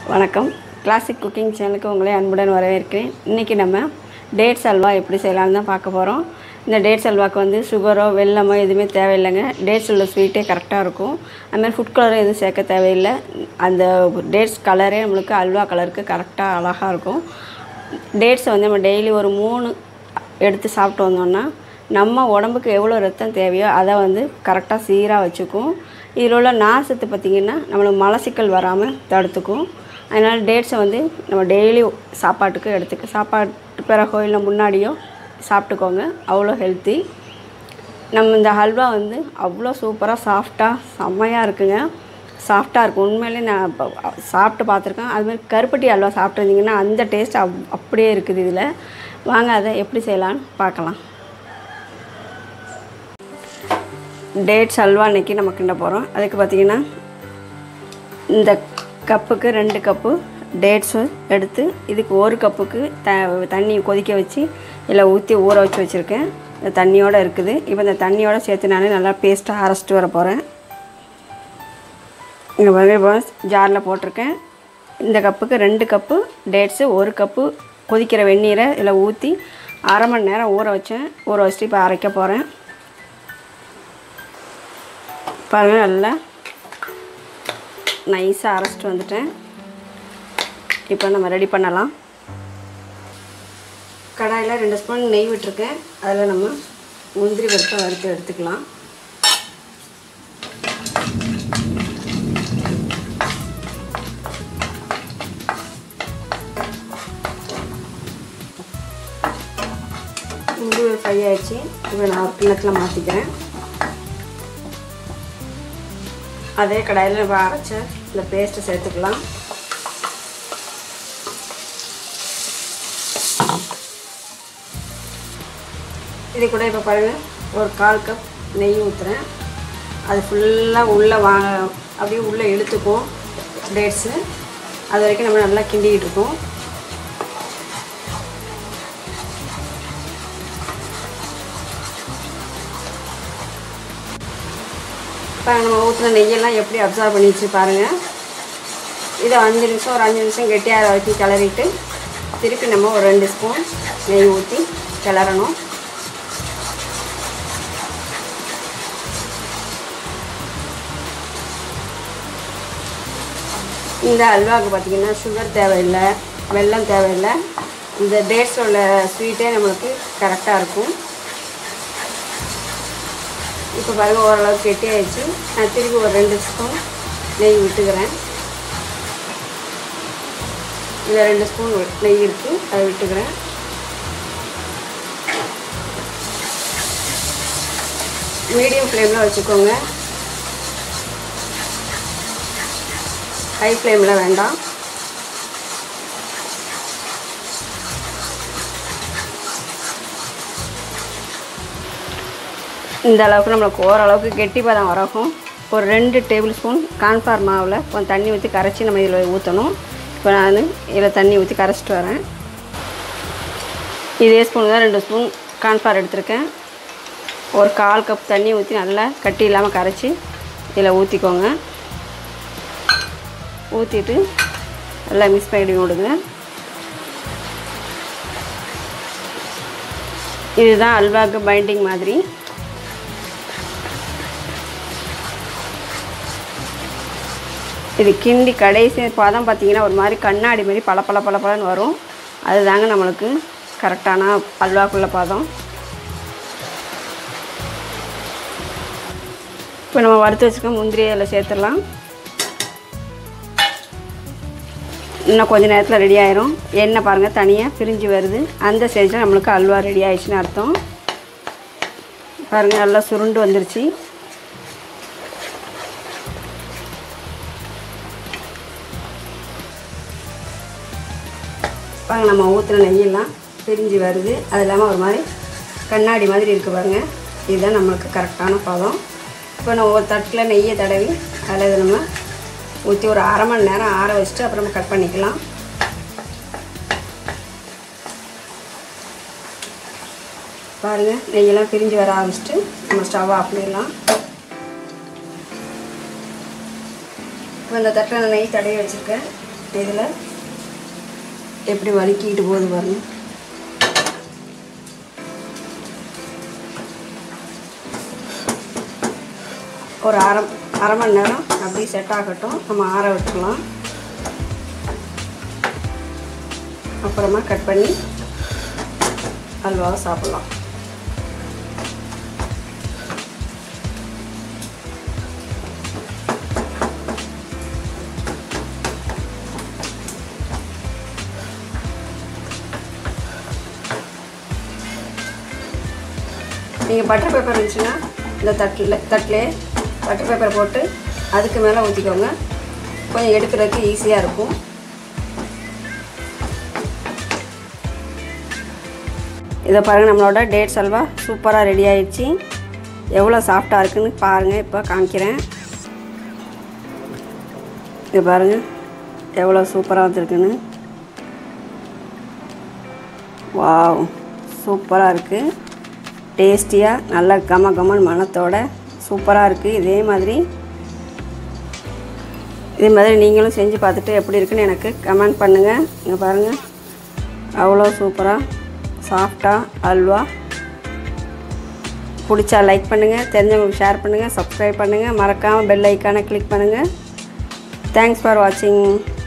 வணக்கம் classic cooking சேனலுக்கு உங்களை அன்புடன் வரவேற்கிறேன் இன்றைக்கி நம்ம டேட்ஸ் அல்வா எப்படி செய்யலாம்னு தான் பார்க்க போகிறோம் இந்த டேட்ஸ் அல்வாக்கு வந்து சுகரோ வெல்லமோ எதுவுமே தேவையில்லைங்க டேட்ஸ் உள்ள ஸ்வீட்டே கரெக்டாக இருக்கும் அதுமாதிரி ஃபுட் கலரும் எதுவும் சேர்க்க தேவையில்லை அந்த டேட்ஸ் கலரே நம்மளுக்கு அல்வா கலருக்கு கரெக்டாக அழகாக இருக்கும் டேட்ஸை வந்து நம்ம டெய்லி ஒரு மூணு எடுத்து சாப்பிட்டு வந்தோம்னா நம்ம உடம்புக்கு எவ்வளோ ரத்தம் தேவையோ அதை வந்து கரெக்டாக சீராக வச்சுக்கும் இதில் உள்ள நார்சத்து பார்த்திங்கன்னா நம்மளுக்கு மலச்சிக்கல் வராமல் தடுத்துக்கும் அதனால் டேட்ஸை வந்து நம்ம டெய்லி சாப்பாட்டுக்கு எடுத்துக்க சாப்பாட்டு பிறகோ இல்லை முன்னாடியோ சாப்பிட்டுக்கோங்க அவ்வளோ ஹெல்த்தி நம்ம இந்த ஹல்வா வந்து அவ்வளோ சூப்பராக சாஃப்டாக செம்மையாக இருக்குங்க சாஃப்டாக இருக்கும் உண்மையிலே நான் இப்போ சாப்பிட்டு பார்த்துருக்கேன் அதுமாதிரி கருப்பட்டி அல்வா சாப்பிட்ருந்தீங்கன்னா அந்த டேஸ்ட் அப் அப்படியே இருக்குது இதில் வாங்க அதை எப்படி செய்யலான்னு பார்க்கலாம் டேட்ஸ் அல்வா அன்றைக்கி நம்ம கிண்ட போகிறோம் அதுக்கு பார்த்திங்கன்னா இந்த கப்புக்கு ரெண்டு கப்பு டேட்ஸு எடுத்து இதுக்கு ஒரு கப்புக்கு த தண்ணி கொதிக்க வச்சு இதில் ஊற்றி ஊற வச்சு வச்சுருக்கேன் இந்த தண்ணியோடு இருக்குது இப்போ இந்த தண்ணியோடு சேர்த்து நான் நல்லா பேஸ்ட்டாக அரைச்சிட்டு வர போகிறேன் இங்கே வந்து இப்போ ஜாரில் போட்டிருக்கேன் இந்த கப்புக்கு ரெண்டு கப்பு டேட்ஸு ஒரு கப்பு கொதிக்கிற வெந்நீரை இதில் ஊற்றி அரை மணி நேரம் ஊற வச்சேன் ஊற வச்சுட்டு இப்போ அரைக்க போகிறேன் பாருங்கள் நல்லா நைஸாக அரைச்சிட்டு வந்துட்டேன் இப்போ நம்ம ரெடி பண்ணலாம் கடாயில் ரெண்டு ஸ்பூன் நெய் விட்டுருக்கேன் அதில் நம்ம முந்திரி பருப்பை வறுத்து எடுத்துக்கலாம் முந்திரி ஃப்ரை ஆயிடுச்சு இப்போ நான் ஒரு கிண்ணத்தில் மாற்றிக்கிறேன் அதே கடாயில் இப்போ அரைச்ச இந்த பேஸ்ட்டை சேர்த்துக்கலாம் இது கூட இப்போ பாருங்கள் ஒரு கால் கப் நெய் ஊற்றுறேன் அது ஃபுல்லாக உள்ளே வா அப்படியே உள்ளே இழுத்துக்கும் டேட்ஸு அது வரைக்கும் நம்ம நல்லா கிண்டிக்கிட்டு இருக்கோம் இப்போ நம்ம ஊற்றின நெய்யெல்லாம் எப்படி அப்சர்வ் பண்ணிச்சு பாருங்கள் இதை அஞ்சு நிமிஷம் ஒரு அஞ்சு நிமிஷம் கெட்டியாக வச்சு கிளறிட்டு திருப்பி நம்ம ஒரு ரெண்டு ஸ்பூன் நெய் ஊற்றி கிளறணும் இந்த அல்வாவுக்கு பார்த்திங்கன்னா சுகர் தேவையில்லை வெல்லம் தேவையில்லை இந்த டேட்ஸ் உள்ள ஸ்வீட்டே நம்மளுக்கு கரெக்டாக இருக்கும் இப்போ பாருங்கள் ஓரளவுக்கு கெட்டியாகிடுச்சு நான் திருப்பி ஒரு ரெண்டு ஸ்பூன் நெய் விட்டுக்கிறேன் இதில் ரெண்டு ஸ்பூன் நெய் இருக்குது அதை விட்டுக்கிறேன் மீடியம் ஃப்ளேமில் வச்சுக்கோங்க ஹை ஃப்ளேமில் வேண்டாம் இந்த அளவுக்கு நம்மளுக்கு ஓரளவுக்கு கெட்டி பதம் வரகும் ஒரு ரெண்டு டேபிள் ஸ்பூன் கான்ஃப்ளவர் மாவில் கொஞ்சம் தண்ணி ஊற்றி கரைச்சி நம்ம இதில் ஊற்றணும் இப்போ நான் இதில் தண்ணி ஊற்றி கரைச்சிட்டு வரேன் இதே ஸ்பூன் தான் ரெண்டு ஸ்பூன் கான்ஃப்ளவர் எடுத்திருக்கேன் ஒரு கால் கப் தண்ணி ஊற்றி நல்லா கட்டி இல்லாமல் கரைச்சி இதில் ஊற்றிக்கோங்க ஊற்றிட்டு நல்லா மிக்ஸ் பண்ணி விடுங்க இதுதான் அல்வாக்கு பைண்டிங் மாதிரி இது கிண்டி கடைசி பதம் பார்த்திங்கன்னா ஒரு மாதிரி கண்ணாடி மாதிரி பல பல பல பலன்னு வரும் அதுதாங்க நம்மளுக்கு கரெக்டான அல்வாக்குள்ள பதம் இப்போ நம்ம வறுத்து வச்சுக்க முந்திரி அதில் சேர்த்துடலாம் இன்னும் கொஞ்சம் நேரத்தில் ரெடி ஆயிரும் எண்ணெய் பாருங்கள் தனியாக பிரிஞ்சு வருது அந்த ஸ்டேஜில் நம்மளுக்கு அல்வா ரெடி ஆயிடுச்சுன்னு அர்த்தம் பாருங்கள் நல்லா சுருண்டு வந்துருச்சு பாருங்க நம்ம ஊற்றுன நெய்யெல்லாம் பிரிஞ்சு வருது அது இல்லாமல் ஒரு மாதிரி கண்ணாடி மாதிரி இருக்குது பாருங்க இதுதான் நம்மளுக்கு கரெக்டான பதம் இப்போ நம்ம ஒரு தட்டில் நெய்யை தடவி அதில் இதை நம்ம ஊற்றி ஒரு அரை மணி நேரம் ஆற வச்சுட்டு அப்புறம் கட் பண்ணிக்கலாம் பாருங்கள் நெய்யெல்லாம் பிரிஞ்சு வர ஆரம்பிச்சிட்டு நம்ம ஸ்டவ் ஆஃப் பண்ணிடலாம் இப்போ இந்த தட்டில் நான் நெய் தடவி வச்சுருக்கேன் இதில் எப்படி வலிக்கிட்டு போகுது பாருங்க ஒரு அரை அரை மணி நேரம் அப்படியே செட் ஆகட்டும் நம்ம ஆற விட்டுக்கலாம் அப்புறமா கட் பண்ணி அல்வாவை சாப்பிட்லாம் நீங்கள் பட்டர் பேப்பர் இருந்துச்சுன்னா இந்த தட்டில் தட்டிலே பட்டர் பேப்பர் போட்டு அதுக்கு மேலே ஊற்றிக்கோங்க கொஞ்சம் எடுக்கிறதுக்கு ஈஸியாக இருக்கும் இதை பாருங்கள் நம்மளோட டேட்ஸ் அல்வா சூப்பராக ரெடி ஆயிடுச்சு எவ்வளோ சாஃப்டாக இருக்குன்னு பாருங்கள் இப்போ காமிக்கிறேன் இது பாருங்கள் எவ்வளோ சூப்பராக வந்துருக்குன்னு வாவ் சூப்பராக இருக்குது டேஸ்டியாக நல்ல கம கமன் மணத்தோட சூப்பராக இருக்குது இதே மாதிரி இதே மாதிரி நீங்களும் செஞ்சு பார்த்துட்டு எப்படி இருக்குன்னு எனக்கு கமெண்ட் பண்ணுங்கள் இங்கே பாருங்கள் அவ்வளோ சூப்பராக சாஃப்டாக அல்வா பிடிச்சா லைக் பண்ணுங்கள் தெரிஞ்சவங்களுக்கு ஷேர் பண்ணுங்கள் சப்ஸ்கிரைப் பண்ணுங்கள் மறக்காமல் பெல் ஐக்கானை கிளிக் பண்ணுங்கள் தேங்க்ஸ் ஃபார் வாட்சிங்